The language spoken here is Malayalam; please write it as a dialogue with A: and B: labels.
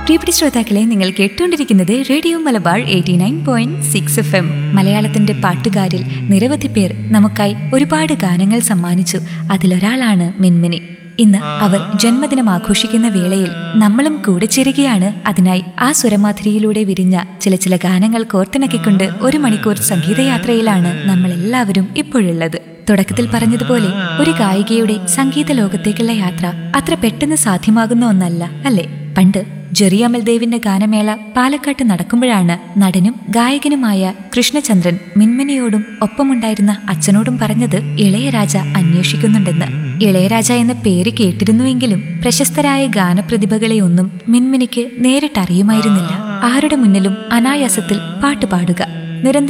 A: പ്രിയപ്പെട്ട ശ്രോതാക്കളെ നിങ്ങൾ കേട്ടുകൊണ്ടിരിക്കുന്നത് radio Malabar eighty nine point six F M മലയാളത്തിന്റെ പാട്ടുകാരിൽ നിരവധി പേർ നമുക്കായി ഒരുപാട് ഗാനങ്ങൾ സമ്മാനിച്ചു അതിലൊരാളാണ് മിൻമിനി ഇന്ന് അവർ ജന്മദിനം ആഘോഷിക്കുന്ന വേളയിൽ നമ്മളും കൂടെ ചേരുകയാണ് അതിനായി ആ സ്വരമാധുരിയിലൂടെ വിരിഞ്ഞ ചില ചില ഗാനങ്ങൾ കോർത്തിണക്കിക്കൊണ്ട് ഒരു മണിക്കൂർ സംഗീതയാത്രയിലാണ് നമ്മൾ എല്ലാവരും ഇപ്പോഴുള്ളത് തുടക്കത്തിൽ പറഞ്ഞതുപോലെ ഒരു ഗായികയുടെ സംഗീത ലോകത്തേക്കുള്ള യാത്ര അത്ര പെട്ടെന്ന് സാധ്യമാകുന്ന ഒന്നല്ല അല്ലേ പണ്ട് ജെറി അമൽദേവിന്റെ ഗാനമേള പാലക്കാട്ട് നടക്കുമ്പോഴാണ് നടനും ഗായകനുമായ കൃഷ്ണചന്ദ്രൻ മിൻമിനിയോടും ഒപ്പമുണ്ടായിരുന്ന അച്ഛനോടും പറഞ്ഞത് ഇളയരാജ അന്വേഷിക്കുന്നുണ്ടെന്ന് ഇളയരാജ എന്ന പേര് കേട്ടിരുന്നുവെങ്കിലും പ്രശസ്തരായ ഗാനപ്രതിഭകളെയൊന്നും മിൻമിനിക്ക് നേരിട്ടറിയുമായിരുന്നില്ല ആരുടെ മുന്നിലും അനായാസത്തിൽ പാട്ടുപാടുക നിരന്തരം